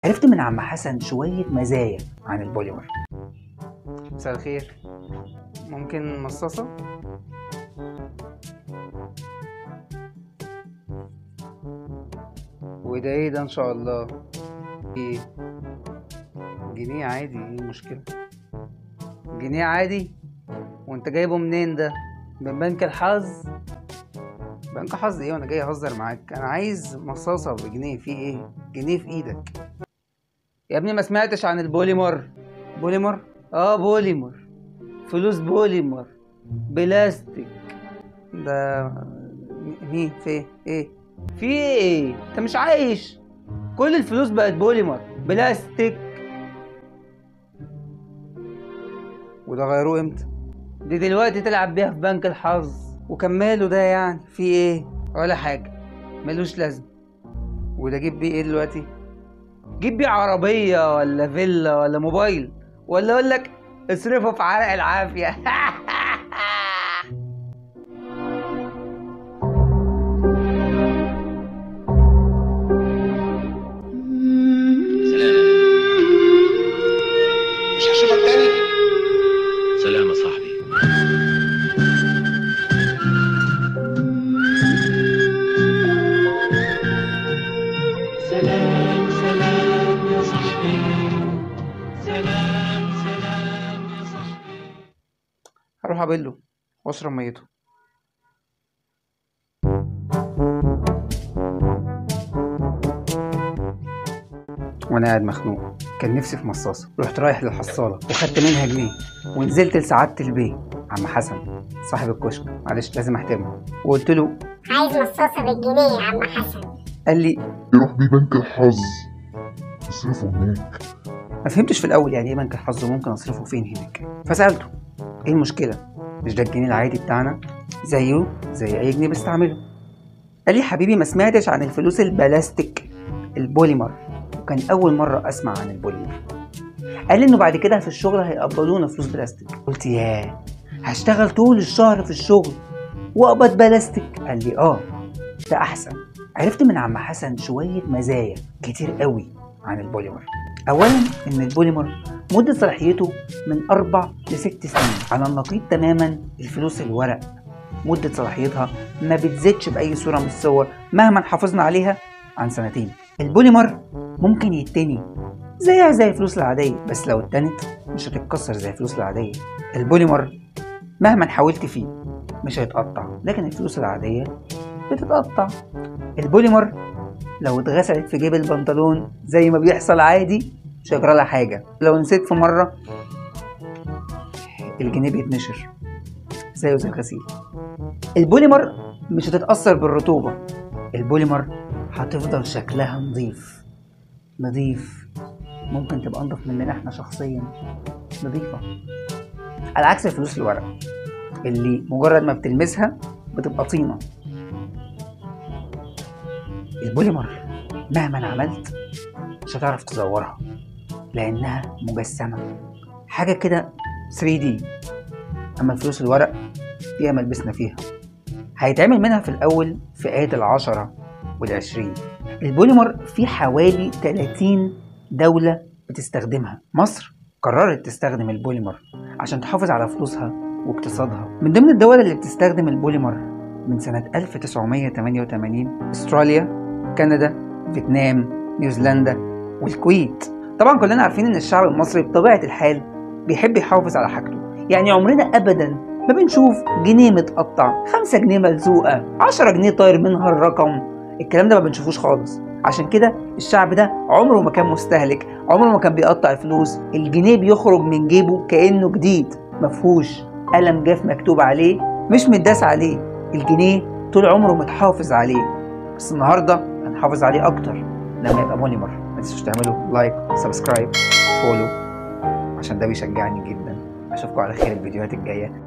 عرفت من عم حسن شوية مزايا عن البوليمر مساء الخير ممكن مصاصة؟ وده ايه ده ان شاء الله ايه جنيه عادي ايه المشكلة جنيه عادي وانت جايبه منين ده من بنك الحظ بنك حظ ايه وانا جاي اهزر معاك انا عايز مصاصة بجنيه في ايه جنيه في ايدك يا ابني ما سمعتش عن البوليمر بوليمر اه بوليمر فلوس بوليمر بلاستيك ده مين في ايه في ايه انت مش عايش كل الفلوس بقت بوليمر بلاستيك وده غيروه امتى دي دلوقتي تلعب بيها في بنك الحظ وكملوا ده يعني في ايه ولا حاجه ملوش لازمه وده جيب بيه ايه دلوقتي جيب بيه عربيه ولا فيلا ولا موبايل ولا اقول لك اصرفه في عرق العافيه مش هشوفك تاني سلام يا صاحبي سلام سلام يا صاحبي سلام سلام يا صاحبي هروح اقابله واشرب ميته وانا قاعد مخنوق كان نفسي في مصاصه رحت رايح للحصاله وخدت منها جنيه ونزلت لسعاده البيه عم حسن صاحب الكشك معلش لازم احترمه وقلت له عايز مصاصة بالجنيه يا عم حسن قال لي يروح بيه بنك الحظ اصرفه هناك ما فهمتش في الاول يعني ايه بنك الحظ وممكن اصرفه فين هناك فسالته ايه المشكله مش ده الجنيه العادي بتاعنا زيه زي اي جنيه بستعمله قال لي حبيبي ما سمعتش عن الفلوس البلاستيك البوليمر وكان اول مره اسمع عن البوليمر قال لي انه بعد كده في الشغل هيقبضونا فلوس بلاستيك قلت ياه هشتغل طول الشهر في الشغل واقبض بلاستيك قال لي اه ده احسن عرفت من عم حسن شويه مزايا كتير قوي عن البوليمر اولا ان البوليمر مدة صلاحيته من أربع لست سنين على النقيض تماما الفلوس الورق مدة صلاحيتها ما بتزيدش بأي صورة من الصور مهما حافظنا عليها عن سنتين البوليمر ممكن يتني زيها زي الفلوس العادية بس لو اتنت مش هتتكسر زي الفلوس العادية البوليمر مهما حاولت فيه مش هيتقطع لكن الفلوس العادية بتتقطع البوليمر لو اتغسلت في جيب البنطلون زي ما بيحصل عادي مش هيجرى لها حاجة لو نسيت في مرة الجنيه بيتنشر زيه زي الغسيل البوليمر مش هتتأثر بالرطوبة البوليمر هتفضل شكلها نظيف نظيف ممكن تبقى انضف مننا احنا شخصيا نظيفة على عكس الفلوس الورق اللي مجرد ما بتلمسها بتبقى طينة البوليمر مهما عملت مش هتعرف تزورها لأنها مجسمة حاجة كده 3D أما الفلوس الورق فيها ملبسنا فيها هيتعمل منها في الأول فئات العشرة والعشرين البوليمر في حوالي 30 دولة بتستخدمها مصر قررت تستخدم البوليمر عشان تحافظ على فلوسها واقتصادها من ضمن الدول اللي بتستخدم البوليمر من سنة 1988 استراليا كندا فيتنام نيوزيلندا والكويت طبعا كلنا عارفين ان الشعب المصري بطبيعة الحال بيحب يحافظ على حاجته يعني عمرنا ابدا ما بنشوف جنيه متقطع خمسة جنيه ملزوقة عشرة جنيه طاير منها الرقم الكلام ده ما بنشوفوش خالص عشان كده الشعب ده عمره ما كان مستهلك عمره ما كان بيقطع فلوس الجنيه بيخرج من جيبه كأنه جديد مفهوش قلم جاف مكتوب عليه مش متداس عليه الجنيه طول عمره متحافظ عليه بس النهارده هنحافظ عليه اكتر لما يبقى بوليمر ما تنسوش تعملوا لايك سبسكرايب فولو عشان ده بيشجعني جدا اشوفكم على خير الفيديوهات الجايه